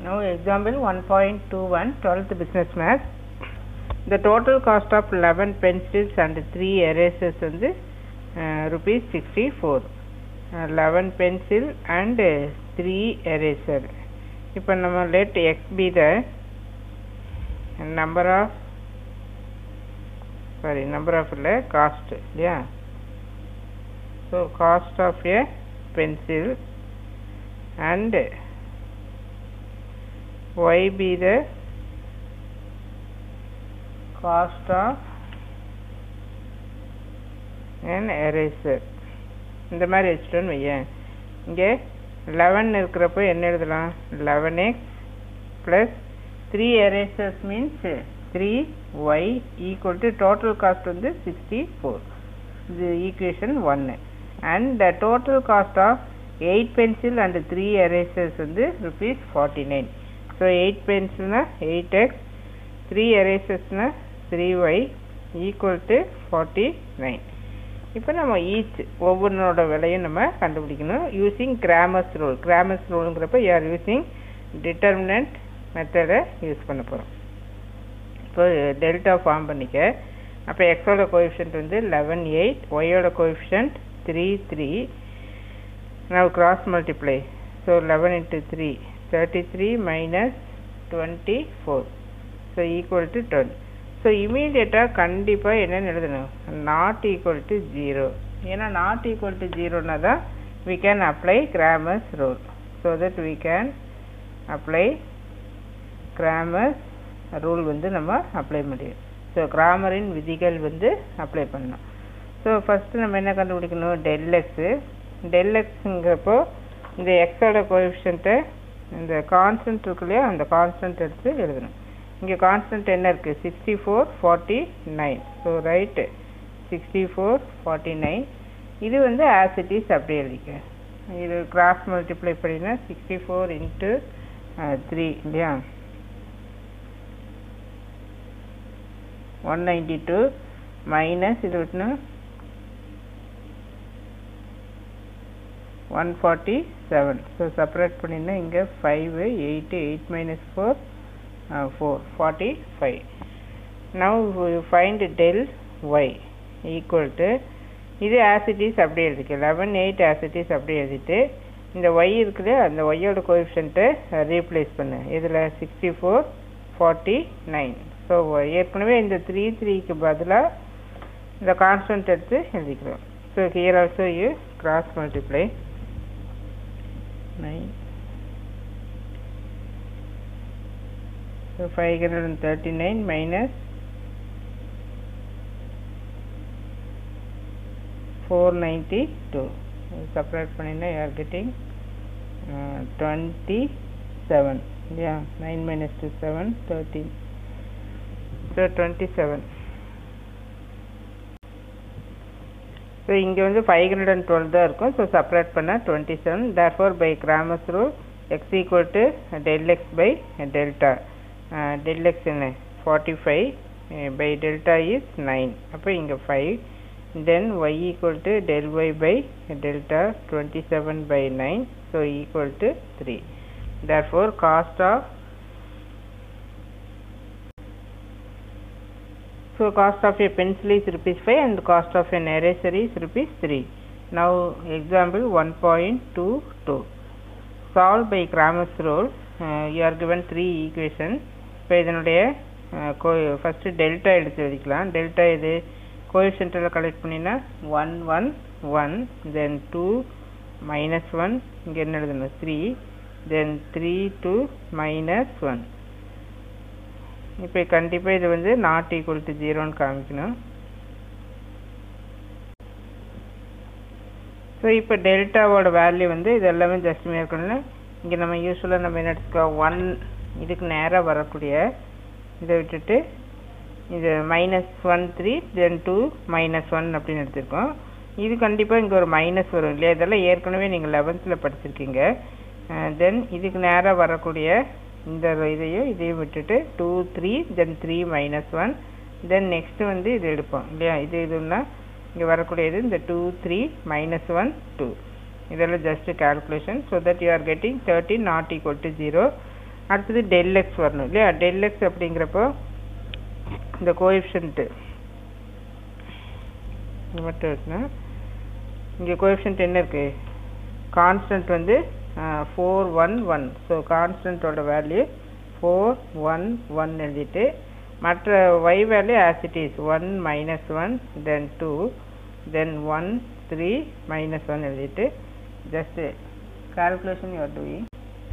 Now example 1.21 12th business math. The total cost of 11 pencils and 3 erasers வந்து uh, rupees 64. Uh, 11 pencil and uh, 3 eraser. இப்போ நம்ம let x be the number of sorry number of இல்ல cost இல்லையா so cost of a pencil and y be the cost of an eraser இந்த மாதிரி வச்சுட்டோன்னு வையேன் இங்கே eleven இருக்கிறப்போ என்ன எழுதலாம் eleven x plus three erasers means three y equal to total cost வந்து சிக்ஸ்டி ஃபோர் இது ஈக்குவேஷன் ஒன்று and the total cost of eight pencil and three erasers வந்து rupees forty nine so eight பென்சில்னா eight x three எரேசர்ஸ்னா three y equal to forty nine இப்போ நம்ம each ஒவ்வொன்றோட விலையும் நம்ம கண்டுபிடிக்கணும் யூஸிங் கிராமர்ஸ் ரூல் கிராமர்ஸ் ரூலுங்கிறப்ப யார் யூஸிங் டிட்டர்மினன்ட் மெத்தடை யூஸ் பண்ண போகிறோம் இப்போ டெல்டா ஃபார்ம் பண்ணிக்க அப்போ எக்ஸோட கோஎஃபிஷியன்ட் வந்து லெவன் எயிட் ஒய்யோட coefficient three three now cross multiply so 11 into 3 33 minus 24 so equal to 10 so immediate கண்டிப்பாக என்னன்னு எழுதணும் not equal to 0 ஏன்னா not equal to 0 தான் we can apply Cramer's rule so that we can apply Cramer's rule வந்து நம்ம apply முடியும் so கிராமரின் விதிகள் வந்து அப்ளை பண்ணணும் ஸோ ஃபஸ்ட்டு நம்ம என்ன கண்டுபிடிக்கணும் டெல் எக்ஸு டெல் எக்ஸுங்கிறப்போ இந்த எக்ஸோட கோஎஃபிஷியன்ட்டை இந்த கான்ஸ்டன்ட் இருக்கு இல்லையா அந்த கான்ஸ்டன்ட் எடுத்து எழுதணும் இங்கே கான்ஸ்டன்ட் என்ன இருக்குது sixty four forty nine so right sixty four forty nine இது வந்து ஆசிட்டிஸ் அப்படி எழுதிக்க இது கிராஸ் மல்டிப்ளை பண்ணினா சிக்ஸ்டி ஃபோர் இன்ட்டு த்ரீ இல்லையா ஒன் நைன்டி டூ மைனஸ் இது விட்டுனா one forty seven so separate பண்ணினா இங்கே five eight eight minus four four forty five now find del y equal to இது ஆசிட்டிஸ் அப்படியே எழுதிக்க லெவன் எயிட் ஆசிட்டிஸ் அப்படியே எழுதிட்டு இந்த ஒய் இருக்குது அந்த ஒய்யோட கோஎஃபிஷியன்ட்டை ரீப்ளேஸ் பண்ணு இதில் sixty four forty nine so ஏற்கனவே இந்த த்ரீ த்ரீக்கு பதிலாக இந்த கான்ஸ்டன்ட் எடுத்து எழுதிக்கிறோம் so here also you cross multiply nine. So five hundred and thirty nine minus four ninety two. Separate panina you are getting uh, twenty seven. Yeah, nine minus two seven thirteen. So twenty seven. So இங்கே வந்து five hundred and twelve தான் இருக்கும் so separate பண்ணால் twenty seven therefore by Cramer's rule x equal to del x by delta del x என்ன forty five by delta is nine அப்போ இங்கே five then y equal to del y by delta twenty seven by nine so equal to three therefore cost of So cost of a pencil is rupees 5 and cost of an eraser is rupees 3. Now example 1.22. Solve by Cramer's rule. Uh, you are given three equations. இப்போ இதனுடைய first delta எடுத்து எழுதிக்கலாம் delta இது கோஎஃபிஷியன்ட்டில் collect பண்ணினா one one one then two minus one இங்கே என்ன எழுதணும் three then three two minus one இப்போ கண்டிப்பாக இது வந்து நாட் ஈக்குவல் டு ஜீரோன்னு காமிக்கணும் ஸோ இப்போ டெல்டாவோட வேல்யூ வந்து இது எல்லாமே ஜஸ்ட் இருக்கணும்னு இங்கே நம்ம யூஸ்வலாக நம்ம என்ன எடுத்துக்கலாம் ஒன் இதுக்கு நேராக வரக்கூடிய இதை விட்டுட்டு இது minus one three then two minus one அப்படின்னு எடுத்திருக்கோம் இது கண்டிப்பாக இங்கே ஒரு மைனஸ் வரும் இல்லையா இதெல்லாம் ஏற்கனவே நீங்கள் லெவன்த்தில் படிச்சிருக்கீங்க தென் இதுக்கு நேராக வரக்கூடிய இந்த இதையும் இதையும் விட்டுட்டு two three then three minus one then next வந்து இது எடுப்போம் இல்லையா இது இதுன்னா இங்கே வரக்கூடியது இந்த two three minus one two இதெல்லாம் just calculation so that you are getting 13 not equal to 0 அடுத்தது டெல் எக்ஸ் வரணும் இல்லையா டெல் எக்ஸ் அப்படிங்கிறப்போ இந்த கோஎஃபிஷியன்ட்டு இது மட்டும் இருக்குன்னா இங்கே கோஎஃபிஷியன்ட் என்ன இருக்குது கான்ஸ்டன்ட் வந்து ஃபோர் ஒன் ஒன் ஸோ கான்ஸ்டன்ட்டோட வேல்யூ ஃபோர் ஒன் ஒன் எழுதிட்டு மற்ற y value as it is one minus one then two then one three minus one எழுதிட்டு just calculation you are doing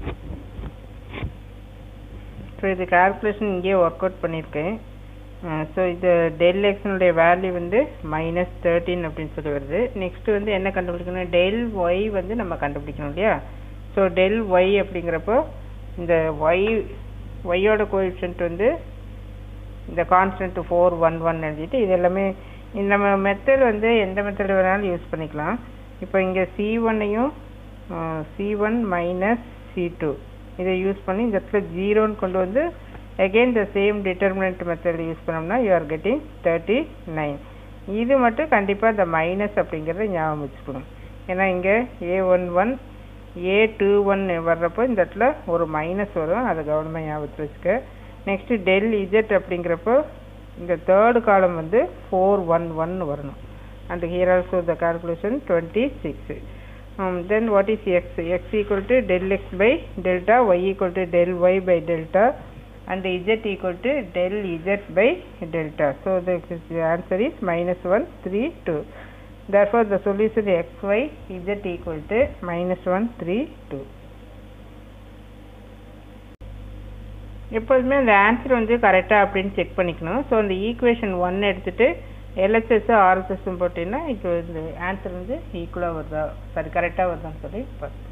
so இது கால்குலேஷன் இங்கேயே work out பண்ணியிருக்கேன் so இது del எக்ஸனுடைய value வந்து மைனஸ் தேர்ட்டின் அப்படின்னு சொல்லி வருது நெக்ஸ்ட் வந்து என்ன கண்டுபிடிக்கணும் டெல் ஒய் வந்து நம்ம கண்டுபிடிக்கணும் இல்லையா ஸோ டெல் ஒய் அப்படிங்கிறப்போ இந்த ஒய் ஒய்யோட கோஎஃபிஷியன்ட் வந்து இந்த கான்ஸ்டன்ட் ஃபோர் ஒன் ஒன் எழுதிட்டு இது எல்லாமே நம்ம மெத்தட் வந்து எந்த மெத்தட் வேணாலும் யூஸ் பண்ணிக்கலாம் இப்போ இங்கே சி ஒன்னையும் c one minus c two இதை யூஸ் பண்ணி இந்த இடத்துல ஜீரோன்னு கொண்டு வந்து again the same determinant method use பண்ணோம்னா you are getting thirty nine இது மட்டும் கண்டிப்பாக இந்த மைனஸ் அப்படிங்கிறத ஞாபகம் வச்சுக்கணும் ஏன்னா இங்கே a one one a two one வர்றப்போ இந்த இடத்துல ஒரு மைனஸ் வரும் அதை கவனமாக ஞாபகத்தில் வச்சுக்க நெக்ஸ்ட்டு டெல் இஜெட் அப்படிங்கிறப்போ இந்த தேர்டு காலம் வந்து ஃபோர் ஒன் ஒன் வரணும் and here also the calculation twenty six then what is x x equal to del x by delta y equal to del y by delta and z equal to del z by delta. So the, the answer is minus 1, 3, 2. Therefore, the solution x, y, z equal to minus 1, 3, 2. எப்போதுமே அந்த answer வந்து கரெக்டாக அப்படின்னு check பண்ணிக்கணும் so அந்த equation one எடுத்துகிட்டு LHS ஆர்ஹெச்எஸும் போட்டிங்கன்னா இப்போ இந்த ஆன்சர் வந்து ஈக்குவலாக வருதா சாரி கரெக்டாக வருதான்னு சொல்லி பார்த்து